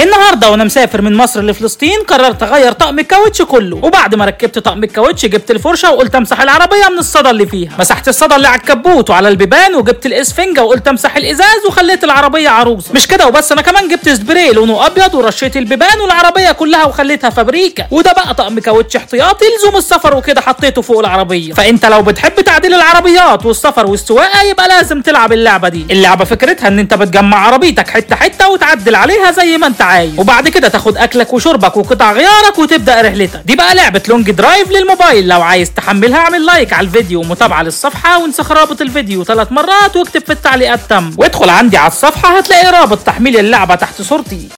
النهارده وانا مسافر من مصر لفلسطين قررت اغير طقم الكاوتش كله وبعد ما ركبت طقم الكاوتش جبت الفرشه وقلت امسح العربيه من الصدى اللي فيها مسحت الصدى اللي على الكبوت وعلى البيبان وجبت الاسفنجه وقلت امسح الازاز وخليت العربيه عروسه مش كده وبس انا كمان جبت سبراي لونه ابيض ورشيت البيبان والعربيه كلها وخليتها فابريكا وده بقى طقم كاوتش احتياطي لزوم السفر وكده حطيته فوق العربيه فانت لو بتحب تعديل العربيات والسفر والسواقه يبقى لازم تلعب اللعبه دي اللعبه فكرتها ان انت بتجمع عربيتك حته حته وتعدل عليها زي ما انت عايز وبعد كده تاخد اكلك وشربك وقطع غيارك وتبدا رحلتك دي بقى لعبه لونج درايف للموبايل لو عايز تحملها اعمل لايك على الفيديو ومتابعه للصفحه وانسخ رابط الفيديو ثلاث مرات واكتب في التعليقات تم وادخل عندي على الصفحه هتلاقي رابط تحميل اللعبه تحت صورتي